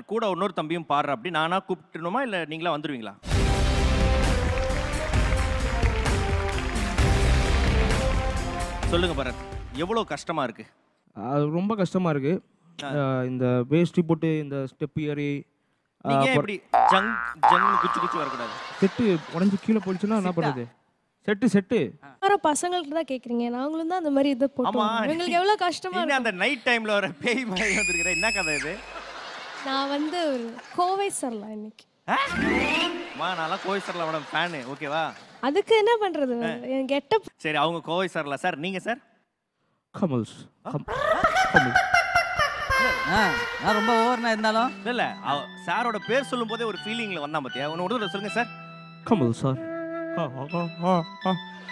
கூட இன்னொரு தம்பியும் பாடுற அப்படி நானா கூப்பிட்டுணுமா இல்ல நீங்களா வந்துருவீங்களா சொல்லுங்க பரத் எவ்வளவு கஷ்டமா இருக்கு அது ரொம்ப கஷ்டமாக இருக்கு அஹ் இந்த வேஷ்டி போட்டு இந்த ஸ்டெப் ஏறி நீங்க ஏன் இப்படி ஜங் ஜங் குச்சி குச்சி வரக்கூடாது செட்டு உடஞ்சி கீழே போயிடுச்சுன்னா என்ன பண்ணுறது செட்டு செட்டு வர பசங்கள்ட்ட தான் கேக்குறீங்க நாங்களும் தான் அந்த மாதிரி இதை ஆமா போட்டோம் எங்களுக்கு எவ்வளவு கஷ்டமா இன்னும் இருக்கும் அந்த நைட் டைம்ல வர பேய் மாதிரி வந்திருக்கிற என்ன கதை இது நான் வந்து ஒரு கோவை சரலாம் இன்னைக்கு மா நான்லாம் கோவை சரலா மேடம் ஃபேனு ஓகேவா அதுக்கு என்ன பண்றது என் கெட்டப் சரி அவங்க கோவை சரலா சார் நீங்க சார் கமல்ஸ் கம்- கமல் ஆ, நான் ரொம்ப ஓவர்னா இருந்தாலும் இல்ல இல்ல அவ- சாரோட பேர் சொல்லும் போதே ஒரு ஃபீலிங்ல வந்தான் பாத்தியா ஒன்னு ஒரு சொல்லுங்க சார் கமல் சார் ஆ, ஆ, ஆ, ஆ, ஆ.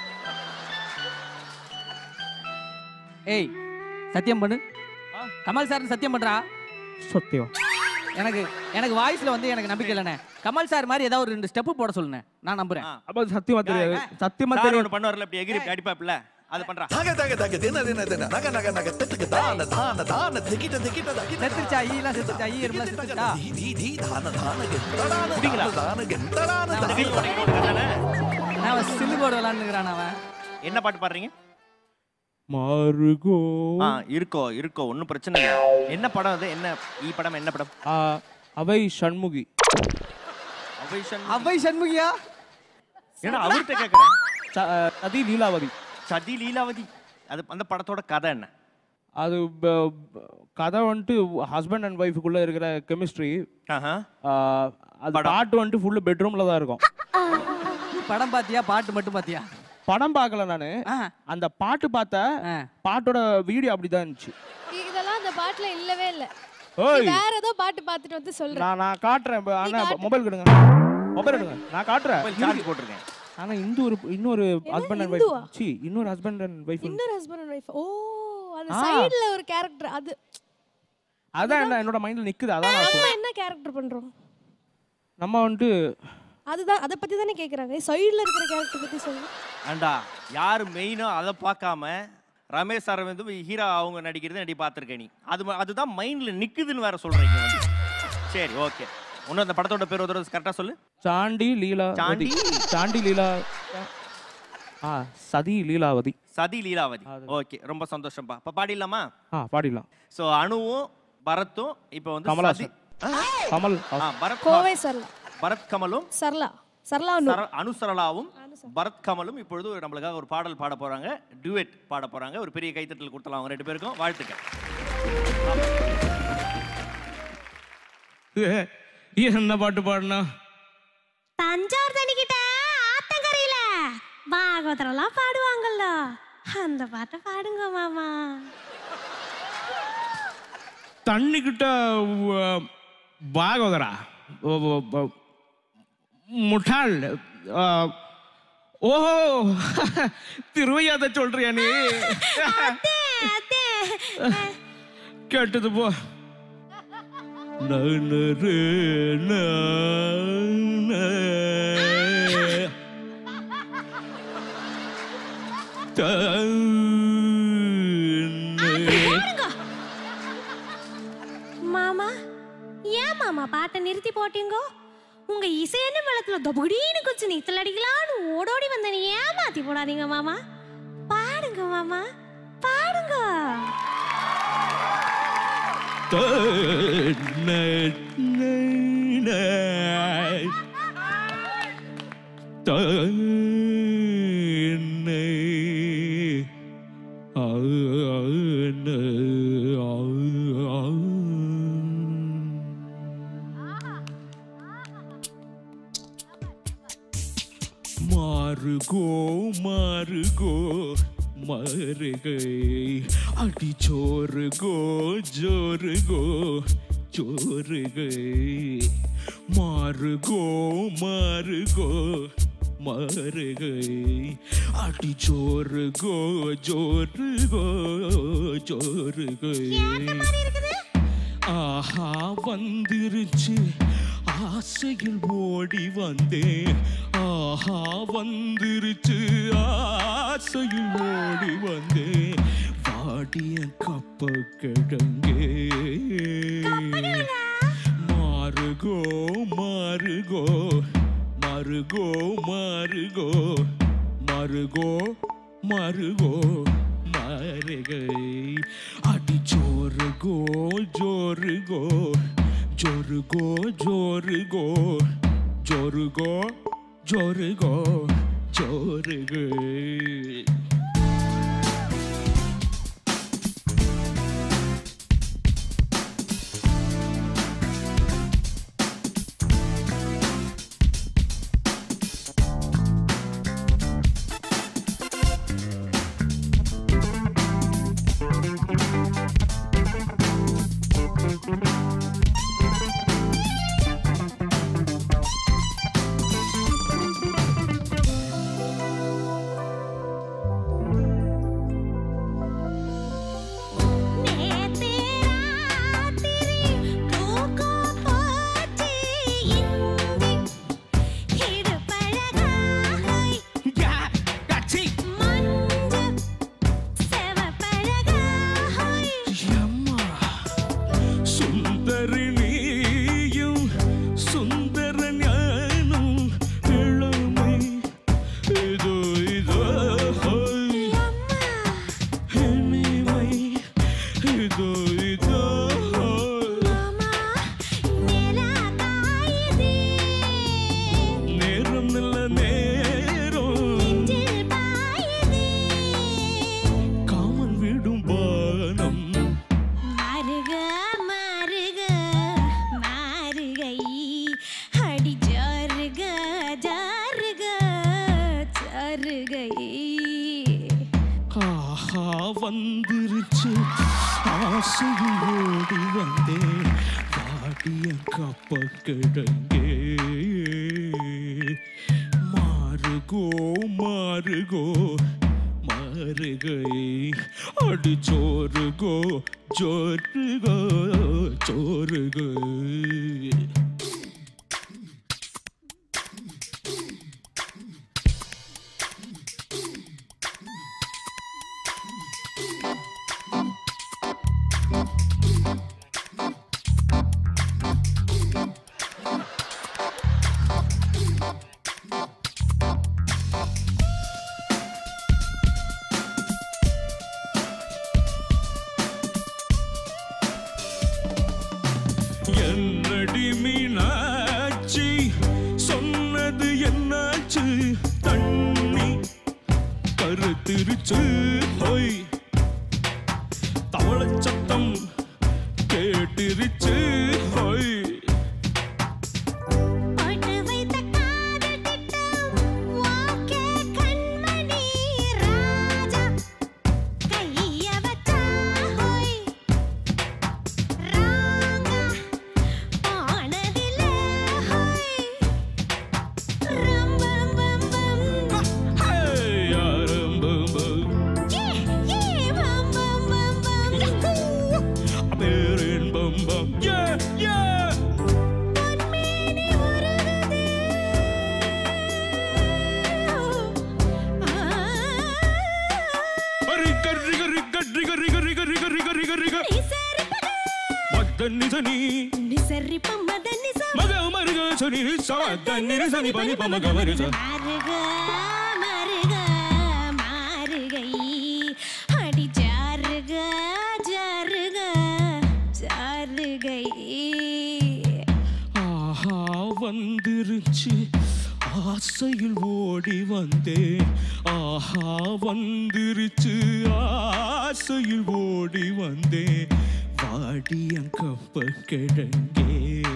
ஏய் சத்தியம் பண்ணு கமல் சார் சத்தியம் பண்றா சத்தியம் எனக்கு எனக்கு வாய்ஸ்ல வந்து எனக்கு நம்பிக்கை இல்லைண்ணே கமல் சார் மாதிரி ஏதாவது ஒரு ரெண்டு ஸ்டெப் போட சொல்லுண்ணே நான் நம்புறேன் அப்போ சத்தியமா தெரியாது சத்தியமா சார் தெரியும் ஒன்று பண்ணுவார்ல இப்படி எகிரி இப்படி அடிப்பாப்ல அது பண்றா தக தக தக தின தின தின நக நக நக தெத்துக்கு தான தான தான திகிட்ட திகிட்ட தகிட்ட செத்துருச்சா ஈ எல்லாம் செத்துருச்சா ஈ எறும்புலாம் செத்துருச்சா தி தி தி தான தான கெந்தடான தான தான கெந்தடான அந்த கை உடைக்கணும் உனக்கு தானே? நான் சில்லு போர்டு விளாண்டுக்கிறான் அவன் என்ன பாட்டு பாடுறீங்க மாறுகோ ஆ இருக்கோ இருக்கோ ஒன்றும் பிரச்சனை இல்லை என்ன படம் அது என்ன ஈ படம் என்ன படம் ஆ, அவை சண்முகி அவைஷன் அவ்வை சண்முகியா ஏன்னா அவர்கிட்ட கேட்குறேன் ச- சதி லீலாவதி சதி லீலாவதி அது அந்த படத்தோட கதை என்ன அது ப- ப- கதை வந்துட்டு ஹஸ்பண்ட் அண்ட் ஒய்ஃபுக்குள்ள இருக்கிற கெமிஸ்ட்ரி ஆஹா அது பாட்டு வந்துட்டு ஃபுல்லு பெட்ரூம்ல தான் இருக்கும் படம் பாத்தியா பாட்டு மட்டும் பாத்தியா படம் பார்க்கல நானு ஆ, அந்த பாட்டு பார்த்த ஆ. பாட்டோட வீடியோ அப்படிதான் இருந்துச்சு இதெல்லாம் அந்த பாட்டுல இல்லவே இல்ல ஓய் நீ வேற ஏதோ பாட்டு பார்த்துட்டு வந்து சொல்றேன் நான் நான் காட்டுறேன் இப்ப அண்ணா காட்டு. மொபைல் கொடுங்க மொபைல் எடுங்க நான் காட்டுறேன் சார்ஜ் போட்டிருக்கேன் ஆனா இந்த ஒரு இன்னொரு ஹஸ்பண்ட் அண்ட் இந்துவா? ஒய்ஃப் சி இன்னொரு ஹஸ்பண்ட் அண்ட் ஒய்ஃப் இன்னொரு ஹஸ்பண்ட் அண்ட் ஒய்ஃப் ஓ அந்த ஆ. சைடுல ஒரு கேரக்டர் அது அதான் என்ன என்னோட மைண்ட்ல நிக்குது அதான் நான் நம்ம சொல்றேன். என்ன கேரக்டர் பண்றோம் நம்ம வந்துட்டு அதுதான் அதை பத்தி தானே கேக்குறாங்க சைடுல இருக்கிற கேரக்டர் பத்தி சொல்லுங்க ஆண்டா யார் மெயினோ அதை பார்க்காம ரமேஷ் அரவிந்த் ஹீரா அவங்க நடிக்கிறது நடி பார்த்துருக்க நீ அது ம- அதுதான் மைண்ட்ல நிக்குதுன்னு வேற சொல்றீங்க வந்து. சரி ஓகே இன்னும் அந்த படத்தோட பேர் ஒரு தடவை கரெக்டா சொல்லு சாண்டி லீலாவதி சாண்டி? சாண்டி லீலா ஆ சதி லீலாவதி சதி லீலாவதி ஓகே ரொம்ப சந்தோஷம்ப்பா இப்போ பாடிடலாமா ஆ பாடிடலாம் ஸோ அணுவும் பரத்தும் இப்போ வந்து கமலஹாசன். சதி- கமல் ஆ, பரத் கோவை சரலா பரத் கமலும் சரலா சரலா அனு. சர- அனுசரலாவும் பரத் கமலும் இப்பொழுது நம்மளுக்காக ஒரு பாடல் பாட போறாங்க டுவெட் பாட போறாங்க ஒரு பெரிய கைத்தட்டல் கொடுத்தலாம் அவங்க ரெண்டு பேருக்கும் வாழ்த்துக்கள் என்ன பாட்டு பாடினா தஞ்சாவூர் தண்ணிக்கிட்ட ஆத்தங்கரையில பாகவதரெல்லாம் பாடுவாங்கல்ல அந்த பாட்டை பாடுங்க மாமா தண்ணி கிட்ட பாகவதரா முட்டாள் ஆ, ஓஹோ திருவையாத சொல்றியா நீ கேட்டது போ நனரு நன. தன்னை. மாமா ஏன் மாமா பாட்டை நிறுத்தி போட்டீங்கோ உங்க இசையன்னு வெள்ளத்துல தொபுடின்னு குச்சி நீச்சல் அடிக்கலான்னு ஓடோடி வந்த நீ ஏமாத்தி போடாதீங்க மாமா பாடுங்க மாமா பாடுங்க தன்னை. தன்னை. ஆன, ஆ. மாறுகோ மாறுகோ மருகை அடி சோறுகோ ஜோருகோ சோறுகை மாறுகோ மாறுகோ மருகை அடி சோறுகோ ஜோருகோ சோறுகை ஆஹா வந்துருச்சு ஆசையில் ஓடி வந்தேன் ஆஹா வந்துருச்சு ஆசையில் ஓடி வந்தேன் வாடிய கப்ப கிழங்கே மாறுகோ மாறுகோ மாறுகோ மாறுகோ மாறுகோ மாறுகோ மாறுகை அடி ஜோருகோ ஜோருகோ ஜோருகோ ஜோருகோ ஜோருகோ ஜோருகோ ஜோருகை நேத்தே ராத்திரி தூக்கம் போச்சு இந்தி இடுப்பழகாய் மஞ்சு செவப்பழகாய் சுந்தரனியும் சுந்தர ஞானம் இளமை இதோ இதோ இனிமை இதோ இதோ மாமா நிலா காயுதே நேரம் நல்ல நேரம் நெஞ்சில் பாயுதே காமன் விடும் பானம் மாறுக மாறுக மாறுகை அடி ஜாருக ஜாருக ஜாருகை ஆஹா வந்துருச்சு ஆசையில் ஓடி வந்தேன் வாடிய கப்ப கிடங்கே மாறுகோ மாறுகோ மாறுகை அடி சோறுகோ ஜோறுகோ சோறுகோ என்னடி மீனாட்சி சொன்னது என்னாச்சு தண்ணி கருத்திருச்சு ஹொய் தவளை சத்தம் கேட்டிருச்சு ஹொய் போட்டு வைத்த காதல் திட்டம் ஓகே கண்மணி ராஜா கைய வச்சா ஹோய் ராங்கா போனதில்லை ஹோய் ரம் பம் பம் பம் ஹேய், ஆரம்பம் ஏ ஏ பம் பம் பம் பம் யஹூ பேரின்பம் பம் ஏ ஏ பொன்மேனி உருகுதே ஆ ரிக ரிக ரிக ரிக ரிக ரிக ரிக ரிக ரிக ரிக நிசரிப்பக மத்த நிசனி நிசரிப்ப மத நிச மக மருக சனி சமத்த நிரசனி பனி பமக மருச மாறுக மாறுக மாறுகை அடி ஜாருக ஜாருக ஜாருகை ஆஹா வந்துருச்சு ஆசையில் ஓடி வந்தேன் ஆஹா வந்துருச்சு ஆசையில் ஓடி வந்தேன் வாடியன் கப்ப கிழங்கே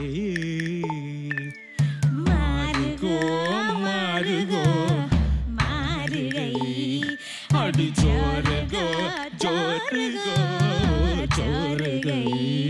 மாறுகோ மாறுகோ மாறுகை அடி ஜோருக ஜோருக ஜோருகை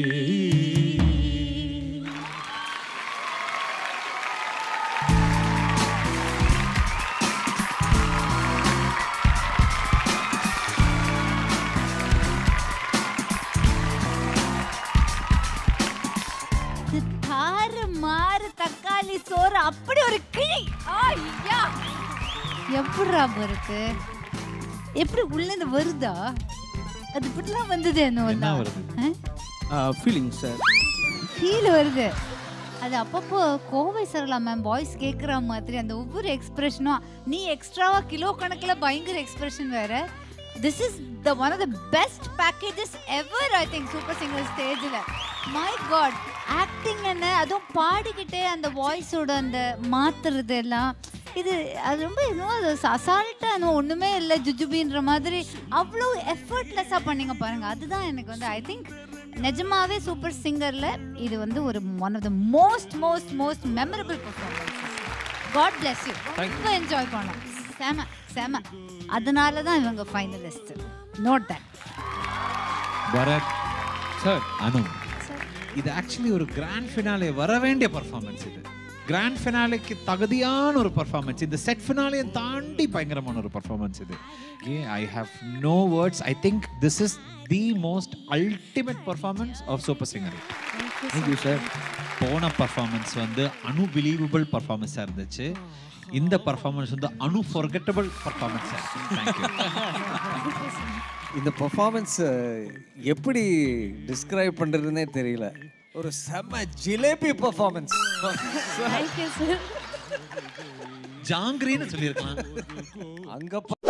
இது தாறு மாறு தக்காளி சோறு அப்படி ஒரு கிழி ஐயா எப்படிடா இருக்கு எப்படி உள்ள இருந்து வருதா அது இப்படிலாம் வந்தது என்ன என்ன வருது? ஃபீலிங் சார் ஃபீல் வருது அது அப்பப்போ கோவை சரளா மேம் வாய்ஸ் கேட்குற மாதிரி அந்த ஒவ்வொரு எக்ஸ்பிரஷனும் நீ எக்ஸ்ட்ராவா கிலோ கணக்கில் பயங்கர எக்ஸ்பிரஷன் வேற this is the one of the best packages ever I think super singer ஸ்டேஜில் மை காட் ஆக்டிங் என்ன அதுவும் பாடிக்கிட்டே அந்த வாய்ஸோட அந்த மாத்துறது எல்லாம் இது அது ரொம்ப இன்னும் அது அசால்ட்டாக இன்னும் ஒன்றுமே இல்லை ஜுஜுபின்ற மாதிரி அவ்வளோ எஃபர்ட்லெஸ்ஸாக பண்ணீங்க பாருங்க அதுதான் எனக்கு வந்து ஐ திங்க் நிஜமாவே சூப்பர் சிங்கரில் இது வந்து ஒரு one of the most most most memorable performance god bless you ரொம்ப என்ஜாய் பண்ணோம் செம செம அதனால தான் இவங்க finalist note that Bharath sir Anu இது ஆக்சுவலி ஒரு கிராண்ட் ஃபினாலே வர வேண்டிய பர்ஃபார்மன்ஸ் இது கிராண்ட் ஃபினாலேக்கு தகுதியான ஒரு பர்ஃபார்மன்ஸ் இந்த செட் ஃபினாலே தாண்டி பயங்கரமான ஒரு பர்ஃபார்மன்ஸ் இது I have no words I think this is the most ultimate performance of super singer thank you sir போன பர்ஃபார்மன்ஸ் வந்து அன்பிலீவபிள் பர்ஃபார்மன்ஸாக இருந்துச்சு இந்த பர்ஃபார்மன்ஸ் வந்து அன்ஃபர்கெட்டபிள் பர்ஃபார்மன்ஸாக இருக்கு தேங்க்யூ இந்த பெர்ஃபார்மன்ஸ் எப்படி டிஸ்கிரைப் பண்றதுன்னே தெரியல ஒரு செம்ம ஜிலேபி பெர்ஃபார்மன்ஸ் தேங்க்யூ சார் ஜாங்கிரின்னு சொல்லியிருக்கலாம் அங்க பா-